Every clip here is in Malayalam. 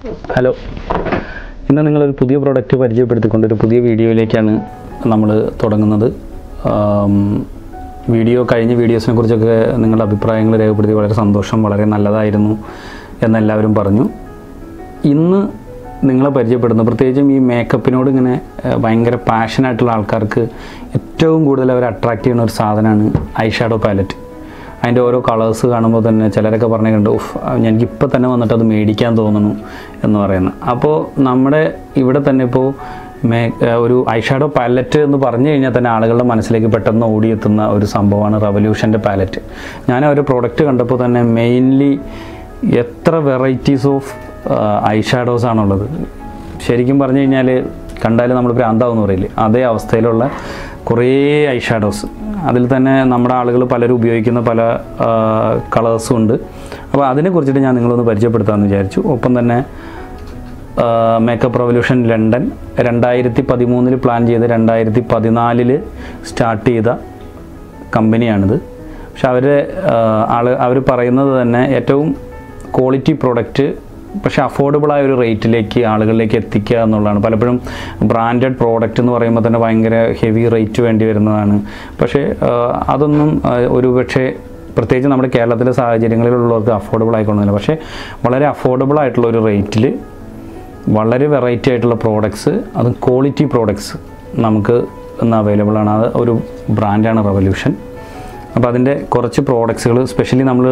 ഹലോ ഇന്ന് നിങ്ങളൊരു പുതിയ പ്രോഡക്റ്റ് പരിചയപ്പെടുത്തിക്കൊണ്ട് ഒരു പുതിയ വീഡിയോയിലേക്കാണ് നമ്മൾ തുടങ്ങുന്നത് ആം, വീഡിയോ കഴിഞ്ഞ വീഡിയോസിനെ കുറിച്ചൊക്കെ നിങ്ങളുടെ അഭിപ്രായങ്ങൾ രേഖപ്പെടുത്തി വളരെ സന്തോഷം വളരെ നല്ലതായിരുന്നു എന്നെല്ലാവരും പറഞ്ഞു ഇന്ന് നിങ്ങളെ പരിചയപ്പെടുന്നു പ്രത്യേകിച്ചും ഈ മേക്കപ്പിനോട് ഇങ്ങനെ ഏഹ്, ഭയങ്കര പാഷനായിട്ടുള്ള ആൾക്കാർക്ക് ഏറ്റവും കൂടുതൽ അവർ അട്രാക്റ്റ് ചെയ്യുന്ന ഒരു സാധനമാണ് ഐ ഷാഡോ പാലറ്റ് അതിൻ്റെ ഓരോ കളേഴ്സ് കാണുമ്പോൾ തന്നെ ചിലരൊക്കെ പറഞ്ഞിട്ടുണ്ട് ഉഫ് എനിക്ക് ഇപ്പോൾ തന്നെ വന്നിട്ട് അത് മേടിക്കാൻ തോന്നുന്നു എന്ന് പറയുന്നത് അപ്പോൾ നമ്മുടെ ഇവിടെ തന്നെ ഇപ്പോൾ മേ ഏഹ് ഒരു ഐഷാഡോ പാലറ്റ് എന്ന് പറഞ്ഞു കഴിഞ്ഞാൽ തന്നെ ആളുകളുടെ മനസ്സിലേക്ക് പെട്ടെന്ന് ഓടിയെത്തുന്ന ഒരു സംഭവമാണ് റവല്യൂഷൻ്റെ പാലറ്റ് ഞാൻ ആ ഒരു പ്രോഡക്റ്റ് കണ്ടപ്പോൾ തന്നെ മെയിൻലി എത്ര വെറൈറ്റീസ് ഓഫ് ഐ ഷാഡോസ് ആണുള്ളത് ശരിക്കും പറഞ്ഞു കഴിഞ്ഞാൽ കണ്ടാൽ നമ്മൾ ഭ്രാന്താവെന്ന് പറയില്ലേ അതേ അവസ്ഥയിലുള്ള കുറേ ഐ ഷാഡോസ് അതിൽ തന്നെ നമ്മുടെ ആളുകൾ പലരും ഉപയോഗിക്കുന്ന പല കളേഴ്സും ഉണ്ട് അപ്പോൾ അതിനെ കുറിച്ചിട്ട് ഞാൻ നിങ്ങളൊന്ന് പരിചയപ്പെടുത്താമെന്ന് വിചാരിച്ചു ഒപ്പം തന്നെ മേക്കപ്പ് റവല്യൂഷൻ ലണ്ടൻ രണ്ടായിരത്തി പതിമൂന്നിൽ പ്ലാൻ ചെയ്ത് രണ്ടായിരത്തി പതിനാലിൽ സ്റ്റാർട്ട് ചെയ്ത കമ്പനിയാണിത് പക്ഷെ അവർ ആൾ അവർ പറയുന്നത് തന്നെ ഏറ്റവും ക്വാളിറ്റി പ്രോഡക്റ്റ് പക്ഷെ അഫോർഡബിളായ ഒരു റേറ്റിലേക്ക് ആളുകളിലേക്ക് എത്തിക്കുക എന്നുള്ളതാണ് പലപ്പോഴും ബ്രാൻഡഡ് പ്രോഡക്റ്റ് എന്ന് പറയുമ്പോൾ തന്നെ ഭയങ്കര ഹെവി റേറ്റ് വേണ്ടി വരുന്നതാണ് പക്ഷേ ആ, അതൊന്നും ആ, ഒരു പക്ഷേ പ്രത്യേകിച്ച് നമ്മുടെ കേരളത്തിലെ സാഹചര്യങ്ങളിലുള്ളവർക്ക് അഫോർഡബിൾ ആയിക്കൊള്ളുന്നില്ല പക്ഷേ വളരെ അഫോർഡബിൾ ആയിട്ടുള്ള ഒരു റേറ്റിൽ വളരെ വെറൈറ്റി ആയിട്ടുള്ള പ്രോഡക്ട്സ് അത് ക്വാളിറ്റി പ്രോഡക്ട്സ് നമുക്ക് ഇന്ന് അവൈലബിൾ ആണ് അത് ഒരു ബ്രാൻഡാണ് റവല്യൂഷൻ അപ്പോൾ അതിൻ്റെ കുറച്ച് പ്രോഡക്ട്സുകൾ സ്പെഷ്യലി നമ്മൾ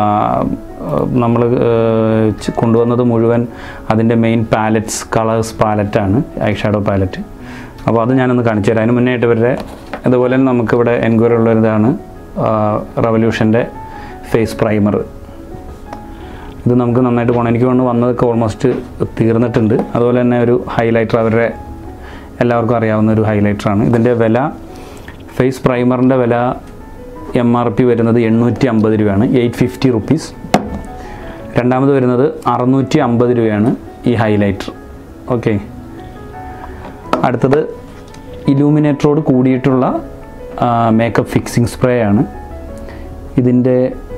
നമ്മൾ കൊണ്ടുവന്നത് മുഴുവൻ അതിൻ്റെ മെയിൻ പാലറ്റ്സ് കളേഴ്സ് പാലറ്റാണ് ഐ ഷാഡോ പാലറ്റ് അപ്പോൾ അത് ഞാനൊന്ന് കാണിച്ചു തരാം അതിന് മുന്നേ ആയിട്ട് ഇവരുടെ അതുപോലെ തന്നെ നമുക്കിവിടെ എൻക്വയറി ഉള്ള ഇതാണ് റവല്യൂഷൻ്റെ ഫേസ് പ്രൈമർ ഇത് നമുക്ക് നന്നായിട്ട് പോകണം എനിക്ക് തോന്നുന്നു വന്നതൊക്കെ ഓൾമോസ്റ്റ് തീർന്നിട്ടുണ്ട് അതുപോലെ തന്നെ ഒരു ഹൈലൈറ്റർ അവരുടെ എല്ലാവർക്കും അറിയാവുന്ന ഒരു ഹൈലൈറ്ററാണ് ഇതിൻ്റെ വില ഫേസ് പ്രൈമറിൻ്റെ വില എം ആർ പി വരുന്നത് എണ്ണൂറ്റി അമ്പത് രൂപയാണ് എയ്റ്റ് ഫിഫ്റ്റി റുപ്പീസ് രണ്ടാമത് വരുന്നത് അറുന്നൂറ്റി അമ്പത് രൂപയാണ് ഈ ഹൈലൈറ്റർ ഓക്കെ അടുത്തത് ഇലൂമിനേറ്ററോട് കൂടിയിട്ടുള്ള മേക്കപ്പ് ഫിക്സിംഗ് സ്പ്രേ ആണ് ഇതിൻ്റെ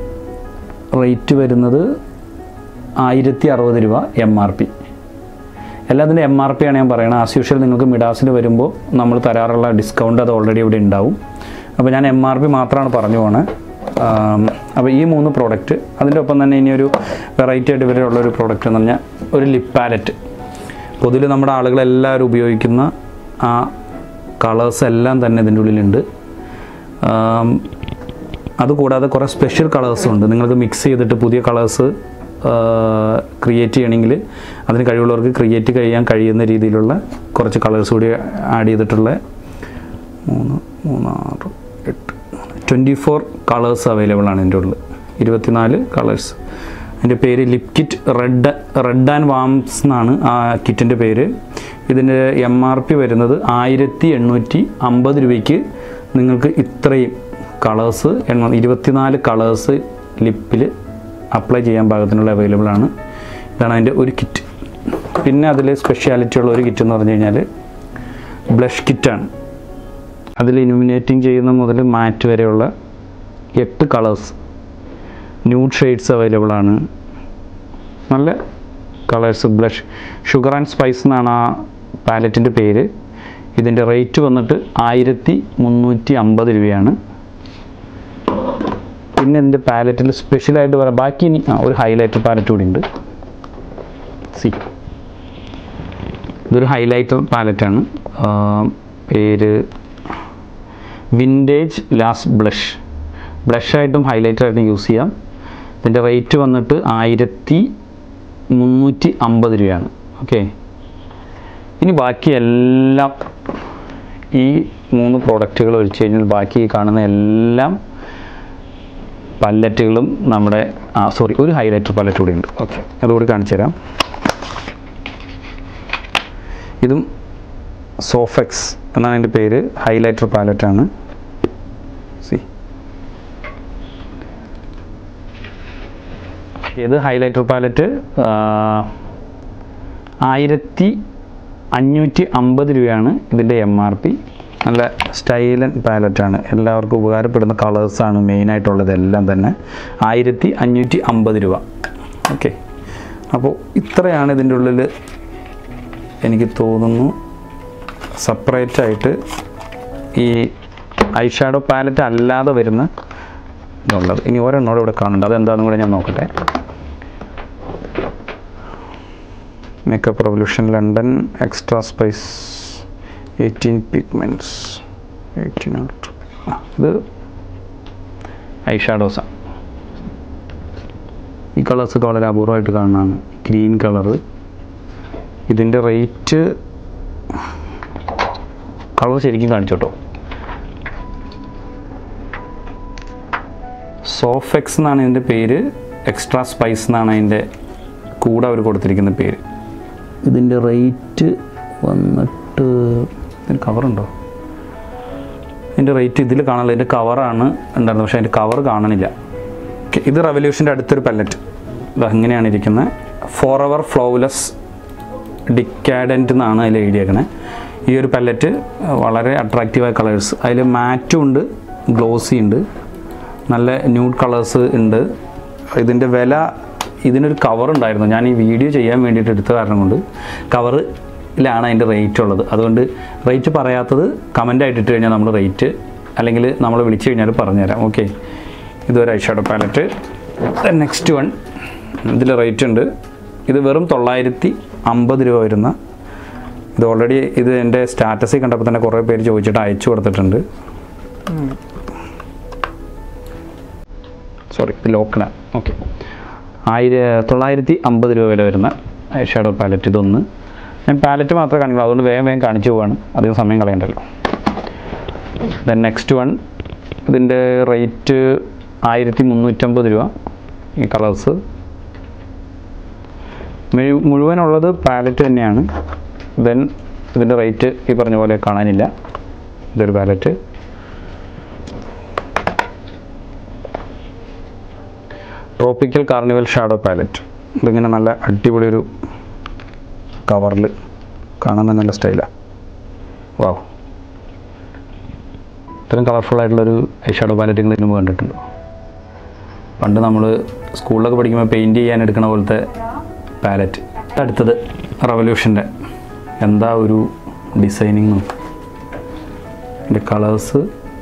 റേറ്റ് വരുന്നത് ആയിരത്തി അറുപത് രൂപ എം ആർ പി എല്ലാത്തിൻ്റെ എം ആർ പി ആണ് ഞാൻ പറയുന്നത് ആസ് യൂഷ്വൽ നിങ്ങൾക്ക് മിഡാസിൽ വരുമ്പോൾ നമ്മൾ തരാറുള്ള ഡിസ്കൗണ്ട് അത് ഓൾറെഡി ഇവിടെ ഉണ്ടാവും അപ്പോൾ ഞാൻ എം ആർ പി മാത്രമാണ് പറഞ്ഞു പോണേ അപ്പോൾ ഈ മൂന്ന് പ്രോഡക്റ്റ് അതിൻ്റെ ഒപ്പം തന്നെ ഇനി ഒരു വെറൈറ്റി ആയിട്ട് ഇവരുള്ള ഒരു പ്രോഡക്റ്റ് എന്ന് പറഞ്ഞാൽ ഒരു ലിപ് പാലറ്റ് പൊതുവിൽ നമ്മുടെ ആളുകളെല്ലാവരും ഉപയോഗിക്കുന്ന ആ കളേഴ്സ് എല്ലാം തന്നെ ഇതിൻ്റെ ഉള്ളിലുണ്ട് ആം, അതുകൂടാതെ കുറേ സ്പെഷ്യൽ കളേഴ്സും ഉണ്ട് നിങ്ങൾക്ക് മിക്സ് ചെയ്തിട്ട് പുതിയ കളേഴ്സ് ക്രിയേറ്റ് ചെയ്യണമെങ്കിൽ അതിന് കഴിവുള്ളവർക്ക് ക്രിയേറ്റ് ചെയ്യാൻ കഴിയുന്ന രീതിയിലുള്ള കുറച്ച് കളേഴ്സ് കൂടി ആഡ് ചെയ്തിട്ടുള്ള മൂന്ന് മൂന്ന് ആറ് എട്ട് ട്വൻറ്റി ഫോർ കളേഴ്സ് അവൈലബിൾ ആണ് എൻ്റെ ഉള്ളിൽ ഇരുപത്തിനാല് കളേഴ്സ് അതിൻ്റെ പേര് lip kit red red and warms എന്നാണ് ആ കിറ്റിൻ്റെ പേര് ഇതിൻ്റെ എം ആർ പി വരുന്നത് ആയിരത്തി എണ്ണൂറ്റി അമ്പത് രൂപയ്ക്ക് നിങ്ങൾക്ക് ഇത്രയും കളേഴ്സ് എണ്ണ ഇരുപത്തിനാല് കളേഴ്സ് ലിപ്പിൽ അപ്ലൈ ചെയ്യാൻ പാകത്തിനുള്ള അവൈലബിൾ ആണ് ഇതാണ് അതിൻ്റെ ഒരു കിറ്റ് പിന്നെ അതിൽ സ്പെഷ്യാലിറ്റി ഉള്ള ഒരു കിറ്റ് എന്ന് പറഞ്ഞു കഴിഞ്ഞാൽ ബ്ലഷ് കിറ്റാണ് അതിൽ ഇലുമിനേറ്റിംഗ് ചെയ്യുന്ന മുതൽ മാറ്റ് വരെയുള്ള എട്ട് കളേഴ്സ് ന്യൂഡ് ഷെയ്ഡ്സ് അവൈലബിൾ ആണ് നല്ല colours blush sugar and spice എന്നാണ് ആ പാലറ്റിൻ്റെ പേര് ഇതിൻ്റെ റേറ്റ് വന്നിട്ട് ആയിരത്തി മുന്നൂറ്റി അമ്പത് രൂപയാണ് പിന്നെ ഇതിൻ്റെ പാലറ്റിൽ സ്പെഷ്യലായിട്ട് പറയാം ബാക്കി ഇനി ആ ഒരു ഹൈലൈറ്റർ പാലറ്റ് കൂടി ഉണ്ട് സി ഇതൊരു ഹൈലൈറ്റർ പാലറ്റാണ് പേര് വിൻറ്റേജ് ലാസ്റ്റ് ബ്ലഷ് ബ്ലഷായിട്ടും ഹൈലൈറ്ററായിട്ടും യൂസ് ചെയ്യാം ഇതിൻ്റെ റേറ്റ് വന്നിട്ട് ആയിരത്തി മുന്നൂറ്റി അമ്പത് രൂപയാണ് ഓക്കെ ഇനി ബാക്കി എല്ലാം ഈ മൂന്ന് പ്രോഡക്റ്റുകൾ ഒഴിച്ച് കഴിഞ്ഞാൽ ബാക്കി ഈ കാണുന്ന എല്ലാം പല്ലറ്റുകളും നമ്മുടെ ആ സോറി ഒരു ഹൈലൈറ്റർ പല്ലറ്റ് കൂടി ഉണ്ട് ഓക്കെ അതുകൂടി കാണിച്ചു തരാം ഇതും സോഫെക്സ് എന്നാണ് എൻ്റെ പേര് ഹൈലൈറ്റർ പാലറ്റാണ് സി ഇത് ഹൈലൈറ്റർ പാലറ്റ് ആയിരത്തി അഞ്ഞൂറ്റി അമ്പത് രൂപയാണ് ഇതിൻ്റെ എം ആർ പി നല്ല സ്റ്റൈലൻ പാലറ്റാണ് എല്ലാവർക്കും ഉപകാരപ്പെടുന്ന കളേഴ്സാണ് മെയിനായിട്ടുള്ളത് എല്ലാം തന്നെ ആയിരത്തി അഞ്ഞൂറ്റി അമ്പത് രൂപ ഓക്കെ അപ്പോൾ ഇത്രയാണ് ഇതിൻ്റെ ഉള്ളിൽ എനിക്ക് തോന്നുന്നു സെപ്പറേറ്റ് ആയിട്ട് ഈ ഐ ഷാഡോ പാലറ്റ് അല്ലാതെ വരുന്ന ഇതുള്ളത് ഇനി ഒരെണ്ണോടെ ഇവിടെ കാണുന്നുണ്ട് അതെന്താണെന്ന് കൂടെ ഞാൻ നോക്കട്ടെ makeup revolution London extra spice eighteen pigments eighteen ഇത് ഐ ഷാഡോസാണ് ഈ കളേഴ്സൊക്കെ വളരെ അപൂർവമായിട്ട് കാണുന്നതാണ് ഗ്രീൻ കളറ് ഇതിൻ്റെ റേറ്റ് കളർ ശരിക്കും കാണിച്ചു കേട്ടോ സോഫെക്സ് എന്നാണ് ഇതിൻ്റെ പേര് എക്സ്ട്രാ സ്പൈസ് എന്നാണ് അതിൻ്റെ കൂടെ അവർ കൊടുത്തിരിക്കുന്ന പേര് ഇതിൻ്റെ റേറ്റ് വന്നിട്ട് ഇതിന് കവറുണ്ടോ ഇതിൻ്റെ റേറ്റ് ഇതിൽ കാണാനില്ല ഇതിൻ്റെ കവറാണ് ഉണ്ടായിരുന്നത് പക്ഷേ അതിൻ്റെ കവർ കാണണില്ല Okay, ഇത് റെവല്യൂഷൻ്റെ അടുത്തൊരു പല്ലറ്റ് ഇത് അങ്ങനെയാണ് ഇരിക്കുന്നത് ഫോർ അവർ ഫ്ലോലെസ് ഡിക്കാഡൻറ്റ് എന്നാണ് അതിൽ എഴുതിയേക്കണേ ഈ ഒരു പല്ലറ്റ് വളരെ അട്രാക്റ്റീവായ കളേഴ്സ് അതിൽ മാറ്റും ഉണ്ട് ഗ്ലോസി ഉണ്ട് നല്ല ന്യൂഡ് കളേഴ്സ് ഉണ്ട് ഇതിൻ്റെ വില ഇതിനൊരു കവർ ഉണ്ടായിരുന്നു ഞാൻ ഈ വീഡിയോ ചെയ്യാൻ വേണ്ടിയിട്ട് എടുത്ത കാരണം കൊണ്ട് കവറിലാണ് അതിൻ്റെ റേറ്റ് ഉള്ളത് അതുകൊണ്ട് റേറ്റ് പറയാത്തത് കമൻ്റ് ആയിട്ട് ഇട്ട് കഴിഞ്ഞാൽ നമ്മൾ റേറ്റ് അല്ലെങ്കിൽ നമ്മൾ വിളിച്ചു കഴിഞ്ഞാൽ പറഞ്ഞുതരാം ഓക്കെ ഇതൊരു ഐഷാഡോ പാലറ്റ് നെക്സ്റ്റ് വൺ ഇതിൽ റേറ്റ് ഉണ്ട് ഇത് വെറും തൊള്ളായിരത്തി അമ്പത് രൂപ വരുന്ന ഇത് ഓൾറെഡി ഇത് എൻ്റെ സ്റ്റാറ്റസിൽ കണ്ടപ്പോൾ തന്നെ കുറേ പേര് ചോദിച്ചിട്ട് അയച്ചു കൊടുത്തിട്ടുണ്ട് സോറി ഇത് ലോക്കലാണ് ഓക്കെ ആയിര തൊള്ളായിരത്തി അമ്പത് രൂപ വില വരുന്ന ഷാഡോ പാലറ്റ് ഇതൊന്ന് ഞാൻ പാലറ്റ് മാത്രമേ കാണിക്കുള്ളൂ അതുകൊണ്ട് വേഗം വേഗം കാണിച്ചു പോവാണ് അധികം സമയം കളയണ്ടല്ലോ ദെൻ നെക്സ്റ്റ് വൺ ഇതിൻ്റെ റേറ്റ് ആയിരത്തി മുന്നൂറ്റമ്പത് രൂപ ഈ കളേഴ്സ് മുഴുവനുള്ളത് പാലറ്റ് തന്നെയാണ് ദെൻ ഇതിൻ്റെ റേറ്റ് ഈ പറഞ്ഞ പോലെ കാണാനില്ല ഇതൊരു palette tropical carnival shadow palette ഇതിങ്ങനെ നല്ല അടിപൊളി ഒരു കവറിൽ കാണാൻ തന്നെ നല്ല സ്റ്റൈലാണ് വാവ് ഇത്രയും കളർഫുൾ ആയിട്ടുള്ളൊരു ഐ ഷാഡോ പാലറ്റ് നിങ്ങൾ ഇതിന് കണ്ടിട്ടുണ്ടോ പണ്ട് നമ്മൾ സ്കൂളിലൊക്കെ പഠിക്കുമ്പോൾ പെയിൻറ് ചെയ്യാൻ എടുക്കണ പോലത്തെ പാലറ്റ് അടുത്തത് റവല്യൂഷൻ്റെ എന്താ ഒരു ഡിസൈനിങ് അതിൻ്റെ കളേഴ്സ്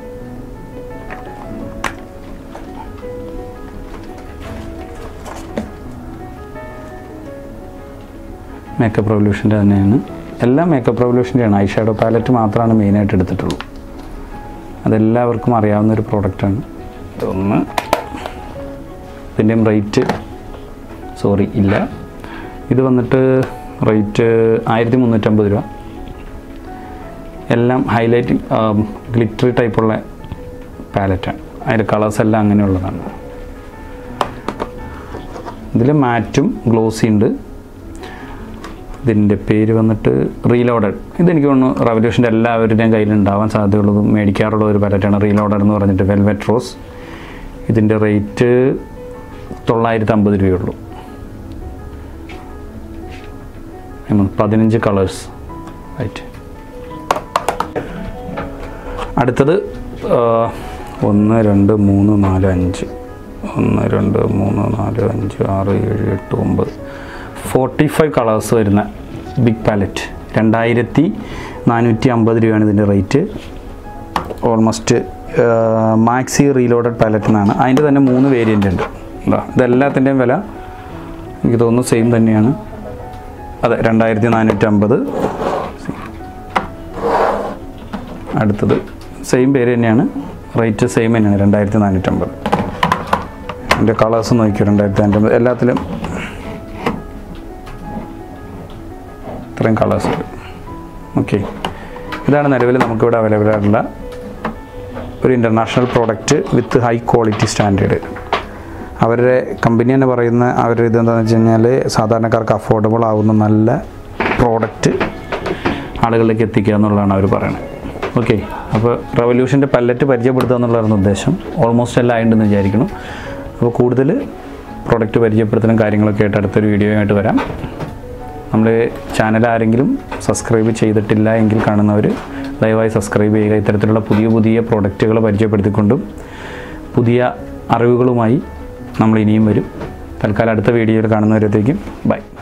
മേക്കപ്പ് റവല്യൂഷൻ്റെ തന്നെയാണ് എല്ലാം മേക്കപ്പ് റവല്യൂഷൻ്റെയാണ് ഐ ഷാഡോ പാലറ്റ് മാത്രമാണ് മെയിനായിട്ട് എടുത്തിട്ടുള്ളൂ അതെല്ലാവർക്കും അറിയാവുന്ന ഒരു പ്രോഡക്റ്റാണ് ഇതൊന്ന് ഇതിൻ്റെയും റേറ്റ് സോറി ഇല്ല ഇത് വന്നിട്ട് റേറ്റ് ആയിരത്തി മുന്നൂറ്റമ്പത് രൂപ എല്ലാം ഹൈലൈറ്റ് ഗ്ലിറ്ററി ടൈപ്പുള്ള പാലറ്റാണ് അതിൻ്റെ കളേഴ്സ് എല്ലാം അങ്ങനെയുള്ളതാണ് ഇതിൽ മാറ്റും ഗ്ലോസി ഉണ്ട് ഇതിൻ്റെ പേര് വന്നിട്ട് റീലോഡഡ് ഇതെനിക്ക് തോന്നുന്നു റവല്യൂഷൻ്റെ എല്ലാവരുടെയും കയ്യിൽ ഉണ്ടാവാൻ സാധ്യതയുള്ളതും മേടിക്കാറുള്ള ഒരു പാലറ്റാണ് റീലോഡഡ് എന്ന് പറഞ്ഞിട്ട് വെൽവെറ്റ് റോസ് ഇതിൻ്റെ റേറ്റ് തൊള്ളായിരത്തി അമ്പത് രൂപയുള്ളൂ പതിനഞ്ച് കളേഴ്സ് റൈറ്റ് അടുത്തത് ആ, ഒന്ന് രണ്ട് മൂന്ന് നാല് അഞ്ച് ഒന്ന് രണ്ട് മൂന്ന് നാല് അഞ്ച് ആറ് ഏഴ് എട്ട് ഒമ്പത് ഫോർട്ടി ഫൈവ് കളേഴ്സ് വരുന്ന ബിഗ് പാലറ്റ് രണ്ടായിരത്തി നാനൂറ്റി അമ്പത് രൂപയാണ് ഇതിൻ്റെ rate almost maxi reloaded palette എന്നാണ് അതിൻ്റെ തന്നെ മൂന്ന് വേരിയൻ്റ് ഉണ്ട് ഇതാ ഇതെല്ലാത്തിൻ്റെയും വില എനിക്ക് തോന്നുന്നു സെയിം തന്നെയാണ് അതെ രണ്ടായിരത്തി നാനൂറ്റി അമ്പത് അടുത്തത് സെയിം പേര് തന്നെയാണ് റേറ്റ് സെയിം തന്നെയാണ് രണ്ടായിരത്തി നാനൂറ്റമ്പത് എൻ്റെ കളേഴ്സ് നോക്കിയോ രണ്ടായിരത്തി നാനൂറ്റമ്പത് എല്ലാത്തിലും ഇത്രയും കളേഴ്സ് ഉണ്ട് ഓക്കെ ഇതാണ് നിലവിൽ നമുക്കിവിടെ അവൈലബിൾ ആയിട്ടുള്ള ഒരു international product with high quality standard അവരുടെ കമ്പനി തന്നെ പറയുന്ന അവരുടെ ഇതെന്താണെന്ന് വെച്ച് കഴിഞ്ഞാൽ സാധാരണക്കാർക്ക് അഫോർഡബിൾ ആവുന്ന നല്ല പ്രോഡക്റ്റ് ആളുകളിലേക്ക് എത്തിക്കുക എന്നുള്ളതാണ് അവർ പറയുന്നത് ഓക്കെ അപ്പോൾ റവല്യൂഷൻ്റെ പല്ലറ്റ് പരിചയപ്പെടുത്തുക എന്നുള്ളതാണ് ഉദ്ദേശം ഓൾമോസ്റ്റ് എല്ലാം ആയിട്ടുണ്ടെന്ന് വിചാരിക്കണം അപ്പോൾ കൂടുതൽ പ്രോഡക്റ്റ് പരിചയപ്പെടുത്തലും കാര്യങ്ങളൊക്കെ ആയിട്ട് അടുത്തൊരു വീഡിയോയുമായിട്ട് വരാം നമ്മൾ ചാനൽ ആരെങ്കിലും സബ്സ്ക്രൈബ് ചെയ്തിട്ടില്ല എങ്കിൽ കാണുന്നവർ ദയവായി സബ്സ്ക്രൈബ് ചെയ്യുക ഇത്തരത്തിലുള്ള പുതിയ പുതിയ പ്രോഡക്റ്റുകൾ പരിചയപ്പെടുത്തിക്കൊണ്ടും പുതിയ അറിവുകളുമായി നമ്മൾ ഇനിയും വരും തൽക്കാലം അടുത്ത വീഡിയോയിൽ കാണുന്നവരത്തേക്കും ബൈ